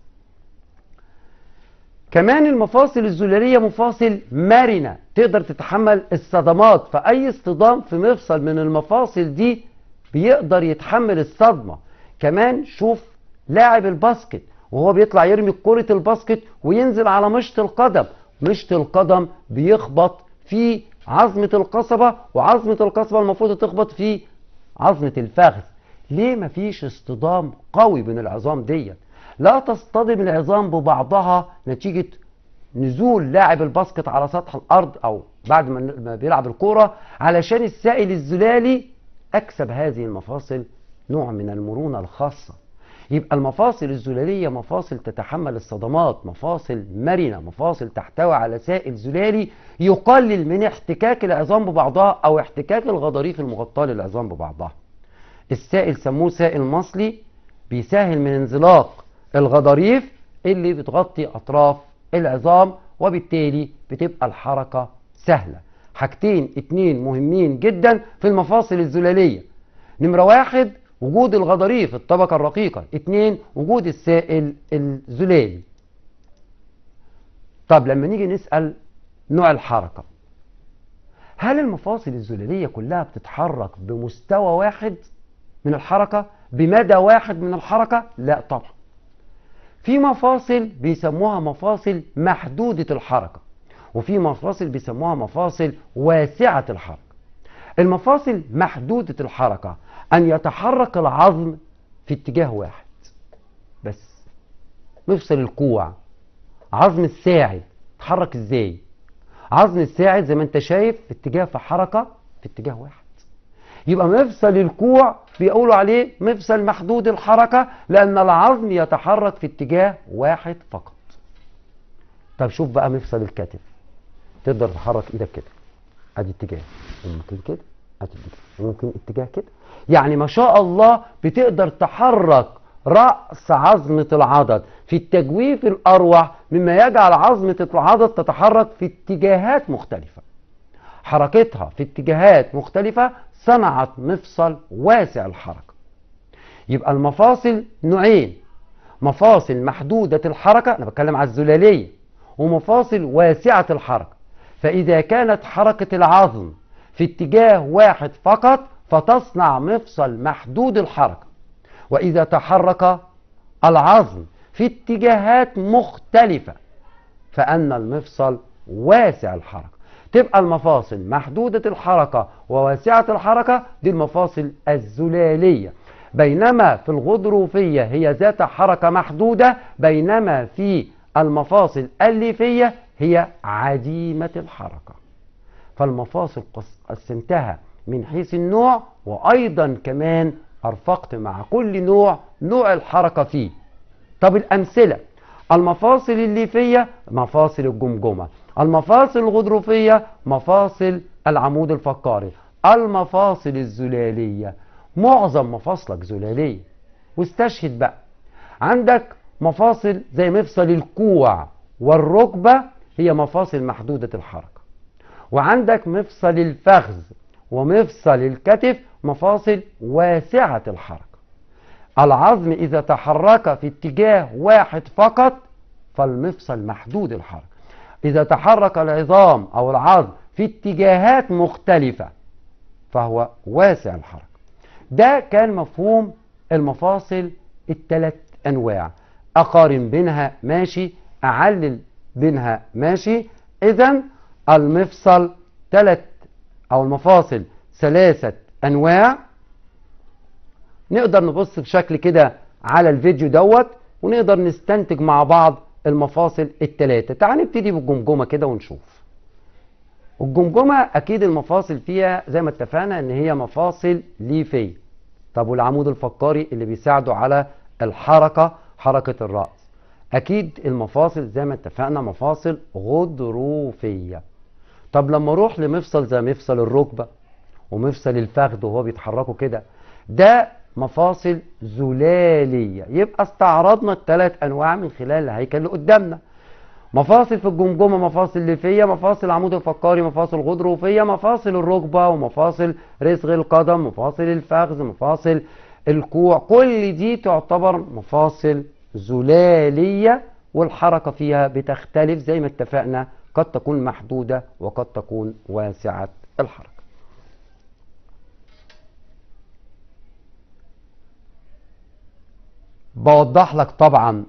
كمان المفاصل الزلالية مفاصل مرنة تقدر تتحمل الصدمات فأي اصطدام في مفصل من المفاصل دي بيقدر يتحمل الصدمة كمان شوف لاعب الباسكت وهو بيطلع يرمي كرة الباسكت وينزل على مشط القدم مشط القدم بيخبط في عظمة القصبة وعظمة القصبة المفروض تخبط في عظمة الفخذ ليه مفيش اصطدام قوي بين العظام ديت لا تصطدم العظام ببعضها نتيجة نزول لاعب الباسكت على سطح الأرض أو بعد ما بيلعب الكورة علشان السائل الزلالي أكسب هذه المفاصل نوع من المرونة الخاصة يبقى المفاصل الزلالية مفاصل تتحمل الصدمات مفاصل مرنة مفاصل تحتوي على سائل زلالي يقلل من احتكاك العظام ببعضها أو احتكاك الغضاريف المغطاة للعظام ببعضها السائل سموه سائل مصلي بيسهل من انزلاق الغضاريف اللي بتغطي أطراف العظام وبالتالي بتبقى الحركة سهلة حاجتين اتنين مهمين جدا في المفاصل الزلالية نمرة واحد وجود الغضاريف الطبقة الرقيقة اتنين وجود السائل الزلالي طب لما نيجي نسأل نوع الحركة هل المفاصل الزلالية كلها بتتحرك بمستوى واحد من الحركة بمدى واحد من الحركة لا طبعا في مفاصل بيسموها مفاصل محدودة الحركة وفي مفاصل بيسموها مفاصل واسعة الحركة المفاصل محدودة الحركة أن يتحرك العظم في اتجاه واحد بس مفصل الكوع عظم الساعد تحرك ازاي عظم الساعد زي ما انت شايف في اتجاه في حركة في اتجاه واحد يبقى مفصل الكوع بيقولوا عليه مفصل محدود الحركة لأن العظم يتحرك في اتجاه واحد فقط طب شوف بقى مفصل الكتف تقدر تحرك ايدك كده ادي اتجاه ممكن كده ادي اتجاه ممكن اتجاه كده يعني ما شاء الله بتقدر تحرك رأس عظمة العضد في التجويف الأروع مما يجعل عظمة العضد تتحرك في اتجاهات مختلفة حركتها في اتجاهات مختلفة صنعت مفصل واسع الحركة يبقى المفاصل نوعين مفاصل محدودة الحركة أنا بتكلم على الزلالية ومفاصل واسعة الحركة فإذا كانت حركة العظم في اتجاه واحد فقط فتصنع مفصل محدود الحركة وإذا تحرك العظم في اتجاهات مختلفة فأن المفصل واسع الحركة تبقى المفاصل محدودة الحركة وواسعة الحركة دي المفاصل الزلالية بينما في الغضروفية هي ذات حركة محدودة بينما في المفاصل الليفية هي عديمة الحركة فالمفاصل قسمتها من حيث النوع وأيضا كمان أرفقت مع كل نوع نوع الحركة فيه طب الأمثلة المفاصل الليفية مفاصل الجمجمة المفاصل الغضروفية مفاصل العمود الفقري المفاصل الزلالية معظم مفاصلك زلالية واستشهد بقى عندك مفاصل زي مفصل الكوع والركبة هي مفاصل محدودة الحركة وعندك مفصل الفخذ ومفصل الكتف مفاصل واسعة الحركة العظم إذا تحرك في اتجاه واحد فقط فالمفصل محدود الحركة إذا تحرك العظام أو العظم في اتجاهات مختلفة فهو واسع الحركة ده كان مفهوم المفاصل الثلاث أنواع أقارن بينها ماشي أعلل بينها ماشي إذا المفصل ثلاث أو المفاصل ثلاثة أنواع نقدر نبص بشكل كده على الفيديو دوت ونقدر نستنتج مع بعض المفاصل الثلاثة تعال نبتدي بالجمجمة كده ونشوف الجمجمة أكيد المفاصل فيها زي ما اتفقنا إن هي مفاصل ليفية طب والعمود الفقري اللي بيساعده على الحركة حركة الرأس أكيد المفاصل زي ما اتفقنا مفاصل غضروفية طب لما أروح لمفصل زي مفصل الركبة ومفصل الفخذ وهو بيتحركوا كده ده مفاصل زلالية يبقى استعرضنا الثلاث أنواع من خلال الهيكل اللي قدامنا مفاصل في الجمجمة مفاصل ليفية مفاصل العمود الفقري مفاصل غضروفية مفاصل الركبة ومفاصل رسغ القدم مفاصل الفخذ مفاصل الكوع كل دي تعتبر مفاصل زلالية والحركة فيها بتختلف زي ما اتفقنا قد تكون محدودة وقد تكون واسعة الحركة بوضح لك طبعا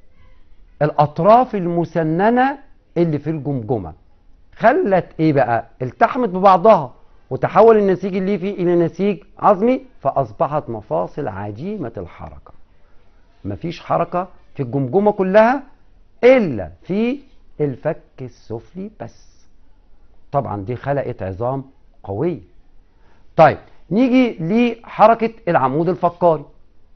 الاطراف المسننه اللي في الجمجمه خلت ايه بقى التحمت ببعضها وتحول النسيج الليفي الى نسيج عظمي فاصبحت مفاصل عديمه الحركه مفيش حركه في الجمجمه كلها الا في الفك السفلي بس طبعا دي خلقت عظام قويه طيب نيجي لحركه العمود الفقاري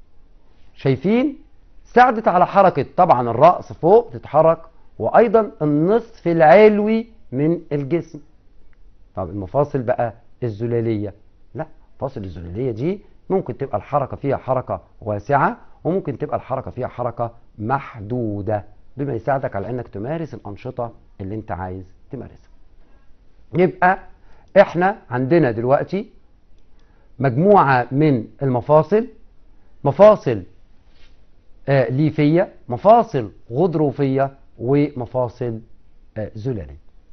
شايفين ساعدت على حركة طبعا الرأس فوق تتحرك وأيضا النصف العلوي من الجسم طب المفاصل بقى الزلالية لا المفاصل الزلالية دي ممكن تبقى الحركة فيها حركة واسعة وممكن تبقى الحركة فيها حركة محدودة بما يساعدك على انك تمارس الأنشطة اللي انت عايز تمارسها يبقى احنا عندنا دلوقتي مجموعة من المفاصل مفاصل آه ليفية مفاصل غضروفية ومفاصل آه زلالية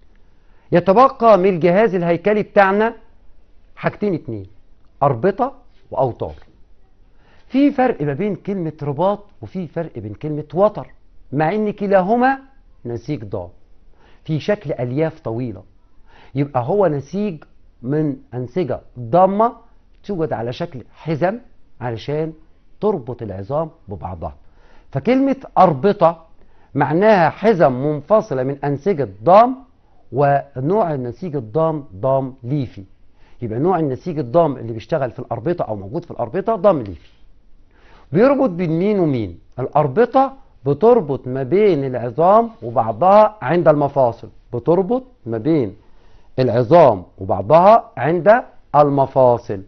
يتبقى من الجهاز الهيكلي بتاعنا حاجتين اتنين أربطة وأوتار في فرق ما بين كلمة رباط وفي فرق بين كلمة وتر مع ان كلاهما نسيج ضاد في شكل ألياف طويلة يبقى هو نسيج من أنسجة ضامة توجد على شكل حزم علشان تربط العظام ببعضها فكلمة أربطة معناها حزم منفصلة من أنسجة ضام ونوع النسيج الضام ضام ليفي يبقى نوع النسيج الضام اللي بيشتغل في الأربطة أو موجود في الأربطة ضام ليفي بيربط بين مين ومين الأربطة بتربط ما بين العظام وبعضها عند المفاصل بتربط ما بين العظام وبعضها عند المفاصل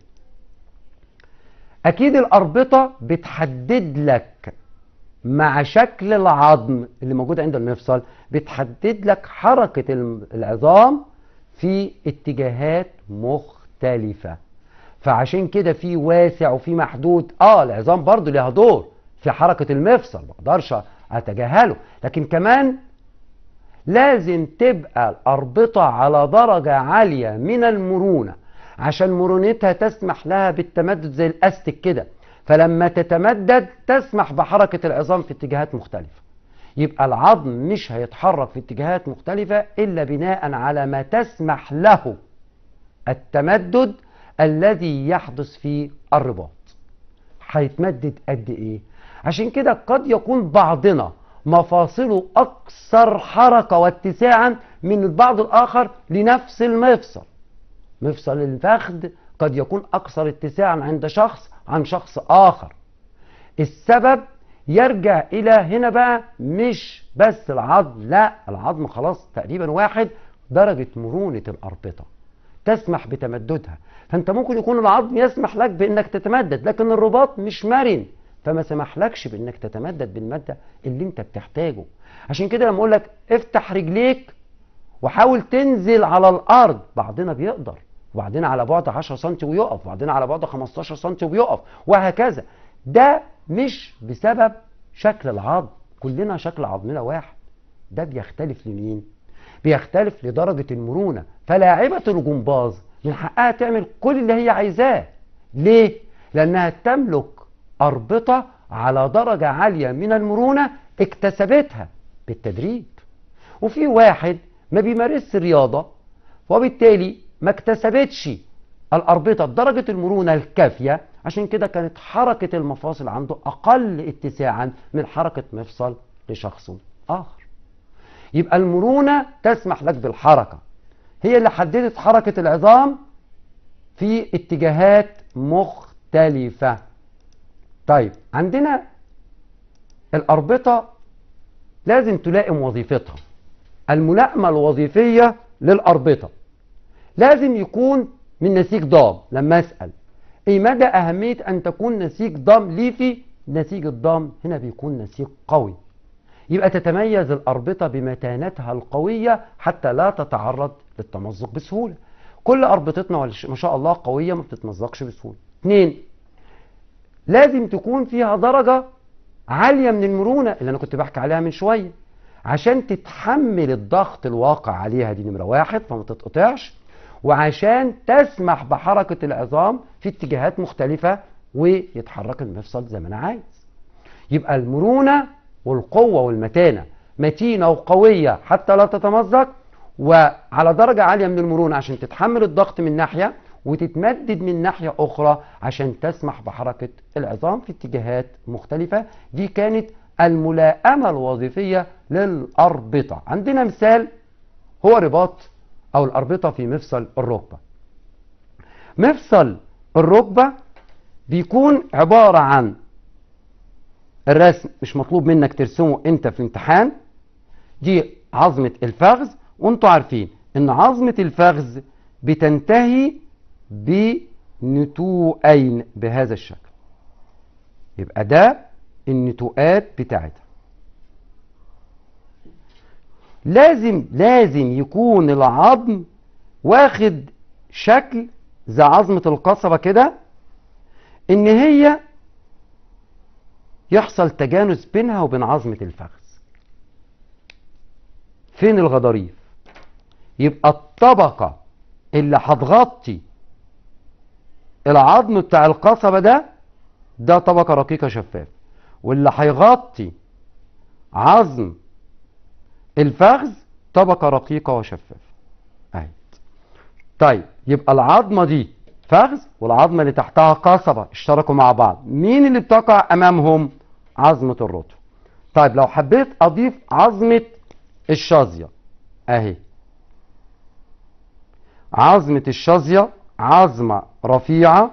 أكيد الأربطة بتحدد لك مع شكل العظم اللي موجود عند المفصل بتحدد لك حركة العظام في اتجاهات مختلفة فعشان كده في واسع وفي محدود اه العظام برضو ليها دور في حركة المفصل ما اقدرش اتجاهله لكن كمان لازم تبقى الأربطة على درجة عالية من المرونة عشان مرونتها تسمح لها بالتمدد زي الاستك كده فلما تتمدد تسمح بحركة العظام في اتجاهات مختلفة يبقى العظم مش هيتحرك في اتجاهات مختلفة إلا بناء على ما تسمح له التمدد الذي يحدث في الرباط هيتمدد قد ايه عشان كده قد يكون بعضنا مفاصله أكثر حركة واتساعا من البعض الآخر لنفس المفصل مفصل الفخذ قد يكون أكثر اتساعا عند شخص عن شخص آخر السبب يرجع إلى هنا بقى مش بس العظم لا العظم خلاص تقريبا واحد درجة مرونة الأربطة تسمح بتمددها فأنت ممكن يكون العظم يسمح لك بأنك تتمدد لكن الرباط مش مرن فما سمحلكش بأنك تتمدد بالمادة اللي أنت بتحتاجه عشان كده لما أقول لك افتح رجليك وحاول تنزل على الأرض بعضنا بيقدر وبعدين على بعد 10 سم ويقف وبعدين على بعد 15 سم ويقف وهكذا ده مش بسبب شكل العظم كلنا شكل عظمنا واحد ده بيختلف لمين بيختلف لدرجة المرونة فلاعبة الجمباز من حقها تعمل كل اللي هي عايزاه ليه؟ لأنها تملك أربطة على درجة عالية من المرونة اكتسبتها بالتدريب وفي واحد ما بيمارسش رياضة وبالتالي ما اكتسبتش الأربطة بدرجة المرونة الكافية عشان كده كانت حركة المفاصل عنده أقل اتساعا من حركة مفصل لشخص آخر يبقى المرونة تسمح لك بالحركة هي اللي حددت حركة العظام في اتجاهات مختلفة طيب عندنا الأربطة لازم تلائم وظيفتها الملائمة الوظيفية للأربطة لازم يكون من نسيج ضام لما أسأل ايه مدى أهمية أن تكون نسيج ضام ليفي نسيج الضام هنا بيكون نسيج قوي يبقى تتميز الأربطة بمتانتها القوية حتى لا تتعرض للتمزق بسهولة كل أربطتنا ما شاء الله قوية ما بتتمزقش بسهولة اثنين لازم تكون فيها درجة عالية من المرونة اللي أنا كنت بحكي عليها من شوية عشان تتحمل الضغط الواقع عليها دي نمرة واحد فما تتقطعش وعشان تسمح بحركة العظام في اتجاهات مختلفة ويتحرك المفصل زي ما أنا عايز يبقى المرونة والقوة والمتانة متينة وقوية حتى لا تتمزق وعلى درجة عالية من المرونة عشان تتحمل الضغط من ناحية وتتمدد من ناحية أخرى عشان تسمح بحركة العظام في اتجاهات مختلفة دي كانت الملائمة الوظيفية للأربطة عندنا مثال هو رباط أو الأربطة في مفصل الركبة مفصل الركبة بيكون عبارة عن الرسم مش مطلوب منك ترسمه انت في الامتحان دي عظمة الفخذ وانتوا عارفين ان عظمة الفخذ بتنتهي بنتوءين بهذا الشكل يبقى ده النتوءات بتاعتها لازم لازم يكون العظم واخد شكل زي عظمة القصبة كده ان هي يحصل تجانس بينها وبين عظمة الفخذ فين الغضاريف يبقى الطبقة اللي هتغطي العظم بتاع القصبة ده ده طبقة رقيقة شفافة واللي هيغطي عظم الفخذ طبقة رقيقة وشفافة اهي طيب يبقى العظمة دي فخذ والعظمة اللي تحتها قصبة اشتركوا مع بعض مين اللي بتقع امامهم عظمة الرطب طيب لو حبيت اضيف عظمة الشظية اهي عظمة الشظية عظمة رفيعة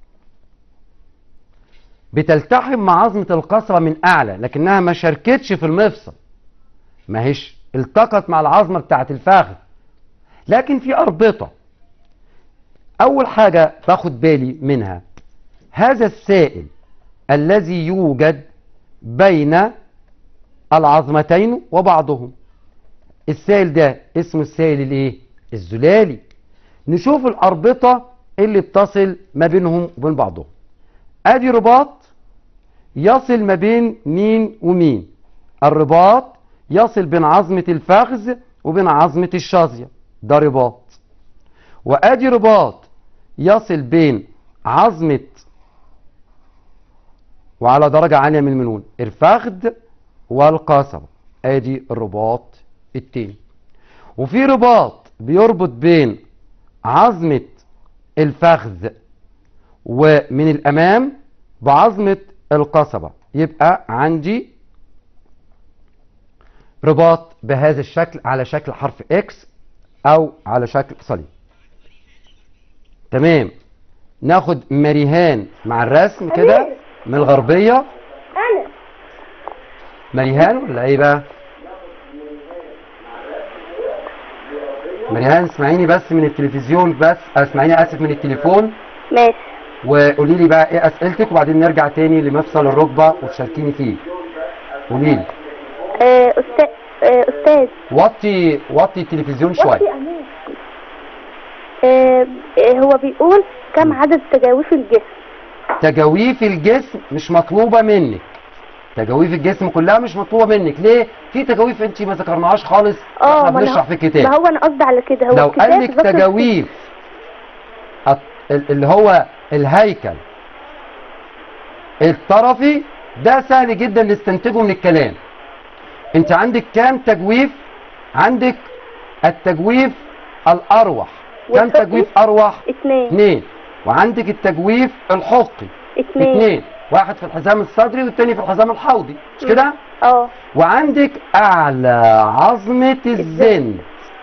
بتلتحم مع عظمة القصبة من اعلى لكنها ما شاركتش في المفصل ما هيش التقت مع العظمة بتاعت الفخذ لكن في اربطة اول حاجة باخد بالي منها هذا السائل الذي يوجد بين العظمتين وبعضهم السائل ده اسمه السائل الايه الزلالي نشوف الاربطة اللي بتصل ما بينهم وبين بعضهم ادي رباط يصل ما بين مين ومين الرباط يصل بين عظمة الفخذ وبين عظمة الشظية ده رباط وادي رباط يصل بين عظمة وعلى درجة عالية من المنون الفخذ والقصبة ادي الرباط التاني وفي رباط بيربط بين عظمة الفخذ ومن الامام بعظمة القصبة يبقى عندي رباط بهذا الشكل على شكل حرف اكس او على شكل صليب تمام ناخد مريهان مع الرسم كده من الغربية انا مريهان ولا ايه بقى مريهان اسمعيني بس من التلفزيون بس اسمعيني اسف من التليفون ماشي وقولي لي بقى ايه اسئلتك وبعدين نرجع تاني لمفصل الركبه وتشاركيني فيه قولي لي آه، استاذ آه، استاذ وطي وطي التلفزيون شويه آه، آه، هو بيقول كم عدد تجاويف الجسم تجاويف الجسم مش مطلوبة منك تجاويف الجسم كلها مش مطلوبة منك ليه؟ في تجاويف انت ما ذكرناهاش خالص اه احنا ما أنا- بنشرح في الكتاب ما هو انا قصدي على كده هو لو الكتاب قال لك ذكر تجاويف الط- ال- اللي هو الهيكل الطرفي ده سهل جدا نستنتجه من الكلام انت عندك كام تجويف عندك التجويف الاروح كام والحقي؟ تجويف اروح اتنين اثنين وعندك التجويف الحقي اتنين اثنين واحد في الحزام الصدري والتاني في الحزام الحوضي مش كده اه وعندك اعلى عظمة الزند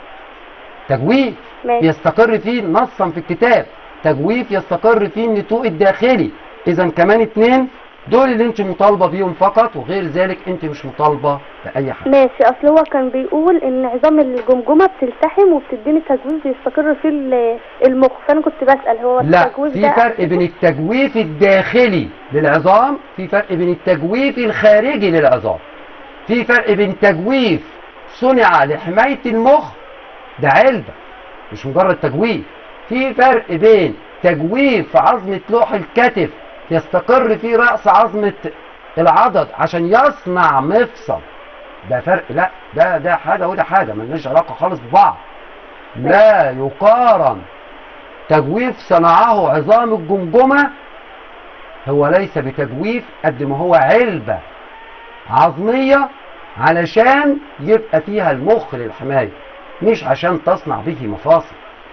تجويف ماشي يستقر فيه نصا في الكتاب تجويف يستقر فيه النتوء الداخلي اذا كمان اتنين دول اللي انت مطالبة بيهم فقط وغير ذلك انت مش مطالبة بأي حاجة ماشي اصل هو كان بيقول ان عظام الجمجمه بتلتحم وبتديني تجويف بيستقر فيه ال- المخ فانا كنت بسال هو لا التجويف في ده فرق بين التجويف الداخلي للعظام في فرق بين التجويف الخارجي للعظام في فرق بين تجويف صنع لحماية المخ ده علبة مش مجرد تجويف في فرق بين تجويف في عظمة لوح الكتف يستقر فيه رأس عظمة العضد عشان يصنع مفصل ده فرق لا ده ده حاجة وده حاجة ملناش علاقة خالص ببعض لا يقارن تجويف صنعه عظام الجمجمة هو ليس بتجويف قد ما هو علبة عظمية علشان يبقى فيها المخ للحماية مش عشان تصنع به مفاصل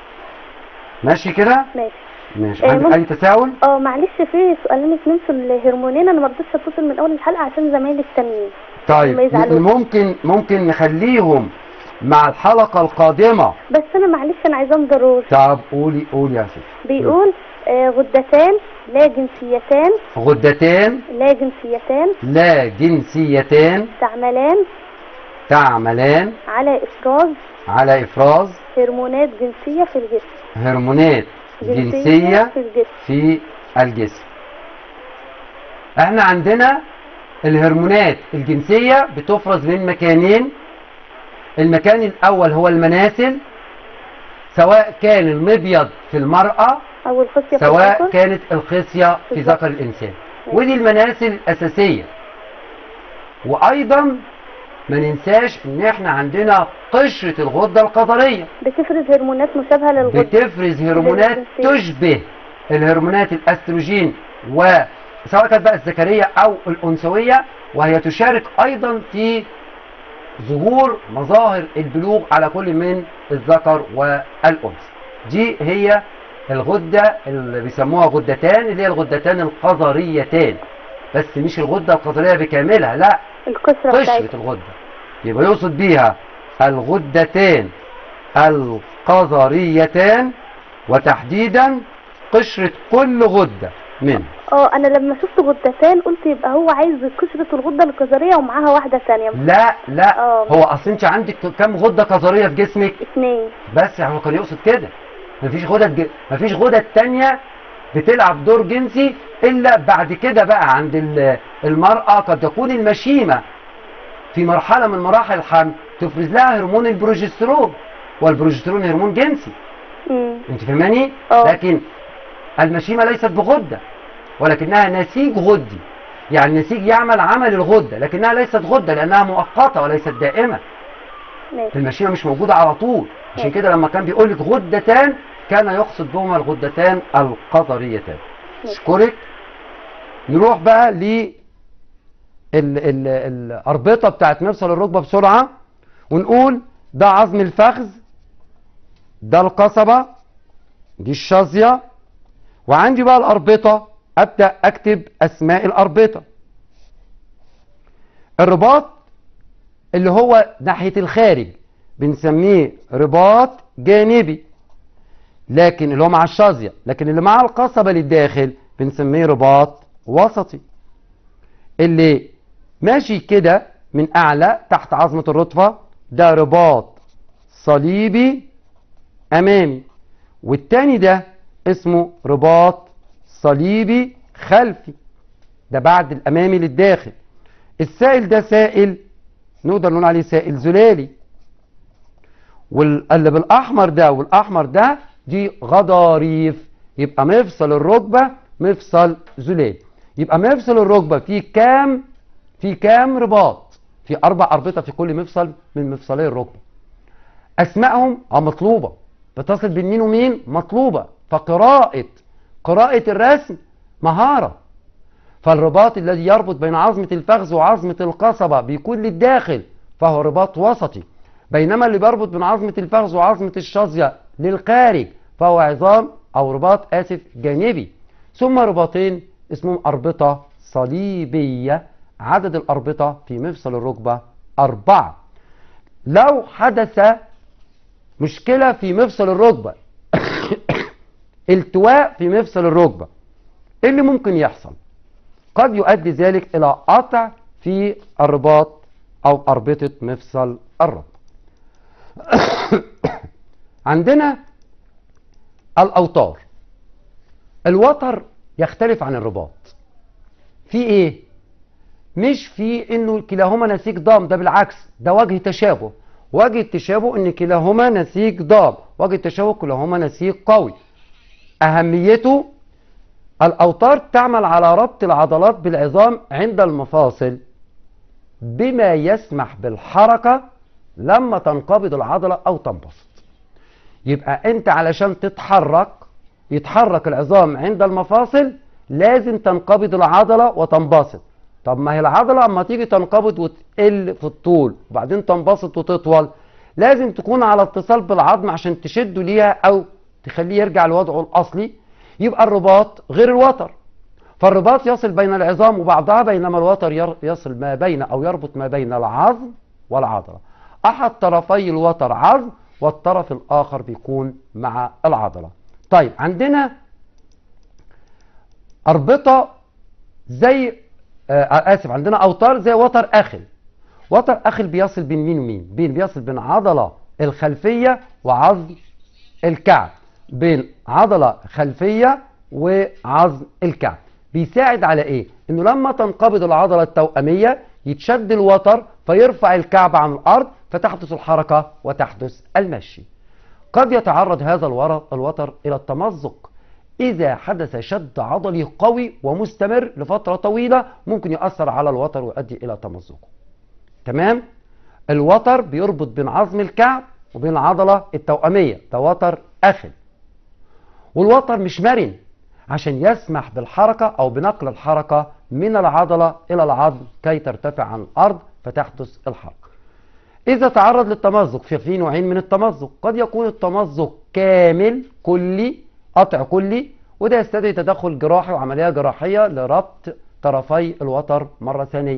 ماشي كده ماشي ماشي إيه، عندك ممكن- اي تساؤل اه معلش في سؤالين اتنين في الهرمونين انا ما رضيتش اتصل من اول الحلقه عشان زمايلي التانيين ما طيب يزعلوش. ممكن ممكن نخليهم مع الحلقة القادمة بس انا معلش انا عايزاه ضروري طب قولي قولي يا ستي بيقول آه غدتان لا جنسيتان غدتان لا جنسيتان لا جنسيتان تعملان تعملان على افراز على افراز هرمونات جنسيه في الجسم هرمونات جنسية في الجسم في الجسم احنا عندنا الهرمونات الجنسية بتفرز من مكانين المكان الاول هو المناسل سواء كان المبيض في المرأة او الخصيه في سواء الذكر كانت الخصية في بالظبط. ذكر الانسان ودي المناسل الاساسية وايضا ما ننساش ان احنا عندنا قشرة الغدة القذرية بتفرز هرمونات مشابهه للغده بتفرز هرمونات للجنسية. تشبه الهرمونات الاستروجين وسواء كانت بقى الذكريه او الانثويه وهي تشارك ايضا في ظهور مظاهر البلوغ على كل من الذكر والانثى دي هي الغده اللي بيسموها غدتان اللي هي الغدتان القذريتان بس مش الغده القذريه بكاملها لا القشره قشرة بتاعتها الغدة يبقى يقصد بيها الغدتان القذريتان وتحديدا قشرة كل غدة منه اه انا لما شفت غدتان قلت يبقى هو عايز قشره الغده القذريه ومعاها واحده ثانيه لا لا آه. هو اصل انت عندك كم غدة قذرية في جسمك اتنين بس هو كان يقصد كده مفيش غدد ج... مفيش غدد تانية بتلعب دور جنسي الا بعد كده بقى عند ال- المرأة قد تكون المشيمة في مرحلة من مراحل الحمل تفرز لها هرمون البروجسترون والبروجسترون هرمون جنسي امم انت فاهماني اه. لكن المشيمة ليست بغدة ولكنها نسيج غدي يعني النسيج يعمل عمل الغدة لكنها ليست غدة لأنها مؤقتة وليست دائمة ماشي المشيمة مش موجودة على طول عشان كده لما كان بيقول لك غدتان كان يقصد بهما الغدتان القطريتان اشكرك نروح بقى ل ال- ال- الأربطة بتاعت مفصل الركبة بسرعة ونقول ده عظم الفخذ ده القصبة دي الشظية وعندي بقى الأربطة أبدأ أكتب أسماء الأربطة الرباط اللي هو ناحية الخارج بنسميه رباط جانبي لكن اللي هو مع الشظية لكن اللي مع القصبة للداخل بنسميه رباط وسطي اللي ماشي كده من أعلى تحت عظمة الرطفة ده رباط صليبي أمامي والتاني ده اسمه رباط صليبي خلفي ده بعد الأمامي للداخل السائل ده سائل نقدر نقول عليه سائل زلالي واللي بالأحمر ده والأحمر ده دي غضاريف يبقى مفصل الركبة مفصل زلال يبقى مفصل الركبة فيه كام في كام رباط في أربع أربطة في كل مفصل من مفصلي الركبة أسمائهم اه مطلوبة بتصل بين مين ومين مطلوبة فقراءة قراءة الرسم مهارة فالرباط الذي يربط بين عظمة الفخذ وعظمة القصبة بيكون للداخل فهو رباط وسطي بينما اللي بيربط بين عظمة الفخذ وعظمة الشظية للخارج فهو عظام أو رباط آسف جانبي ثم رباطين اسمهم أربطة صليبية عدد الأربطة في مفصل الركبة أربعة لو حدث مشكلة في مفصل الركبة التواء في مفصل الركبة ايه اللي ممكن يحصل قد يؤدي ذلك الى قطع في الرباط او اربطة مفصل الركبة عندنا الاوتار الوتر يختلف عن الرباط في ايه مش في انه كلاهما نسيج ضام ده بالعكس ده وجه تشابه وجه التشابه ان كلاهما نسيج ضام وجه التشابه كلاهما نسيج قوي اهميته الاوتار تعمل على ربط العضلات بالعظام عند المفاصل بما يسمح بالحركة لما تنقبض العضلة او تنبسط يبقى انت علشان تتحرك يتحرك العظام عند المفاصل لازم تنقبض العضلة وتنبسط طب ما هي العضلة اما تيجي تنقبض وتقل في الطول وبعدين تنبسط وتطول لازم تكون على اتصال بالعظم عشان تشده ليها او تخليه يرجع لوضعه الاصلي يبقى الرباط غير الوتر فالرباط يصل بين العظام وبعضها بينما الوتر ير- يصل ما بين او يربط ما بين العظم والعضلة احد طرفي الوتر عظم والطرف الاخر بيكون مع العضلة طيب عندنا اربطة زي آه اسف عندنا اوتار زي وتر اخل وتر اخل بيصل بين مين ومين بين بيصل بين عضلة الخلفية وعظم الكعب بين عضلة خلفية وعظم الكعب بيساعد على ايه انه لما تنقبض العضلة التوأمية يتشد الوتر فيرفع الكعب عن الارض فتحدث الحركة وتحدث المشي قد يتعرض هذا الور- الوتر الى التمزق اذا حدث شد عضلي قوي ومستمر لفترة طويلة ممكن يؤثر على الوتر ويؤدي الى تمزقه تمام الوتر بيربط بين عظم الكعب وبين العضلة التوأمية ده وتر أخل والوتر مش مرن عشان يسمح بالحركة أو بنقل الحركة من العضلة إلى العظم كي ترتفع عن الأرض فتحدث الحركة إذا تعرض للتمزق في في نوعين من التمزق قد يكون التمزق كامل كلي قطع كلي وده يستدعي تدخل جراحي وعملية جراحية لربط طرفي الوتر مرة ثانية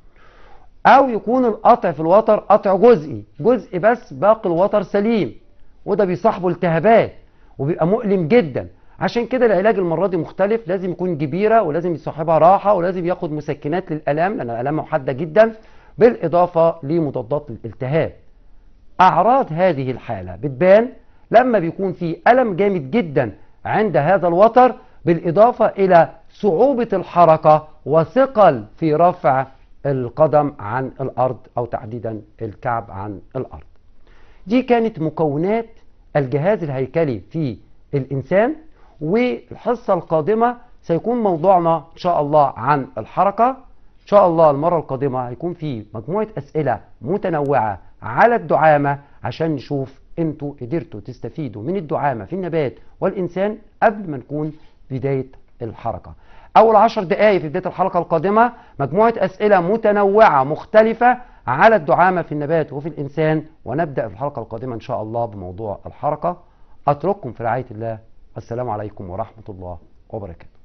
او يكون القطع في الوتر قطع جزئي جزء بس باقي الوتر سليم وده بيصاحبه التهابات وبيبقى مؤلم جدا عشان كده العلاج المره دي مختلف لازم يكون كبيره ولازم يصاحبها راحه ولازم ياخد مسكنات للالام لان الالام حاده جدا بالاضافه لمضادات الالتهاب اعراض هذه الحاله بتبان لما بيكون في الم جامد جدا عند هذا الوتر بالاضافه الى صعوبه الحركه وثقل في رفع القدم عن الارض او تحديدا الكعب عن الارض دي كانت مكونات الجهاز الهيكلي في الانسان والحصه القادمه سيكون موضوعنا ان شاء الله عن الحركه ان شاء الله المره القادمه هيكون في مجموعه اسئله متنوعه على الدعامه عشان نشوف انتوا قدرتوا تستفيدوا من الدعامه في النبات والانسان قبل ما نكون بدايه الحركه اول عشر دقائق في بدايه الحلقه القادمه مجموعه اسئله متنوعه مختلفه على الدعامه في النبات وفي الانسان ونبدا في الحلقه القادمه ان شاء الله بموضوع الحركه اترككم في رعايه الله السلام عليكم ورحمه الله وبركاته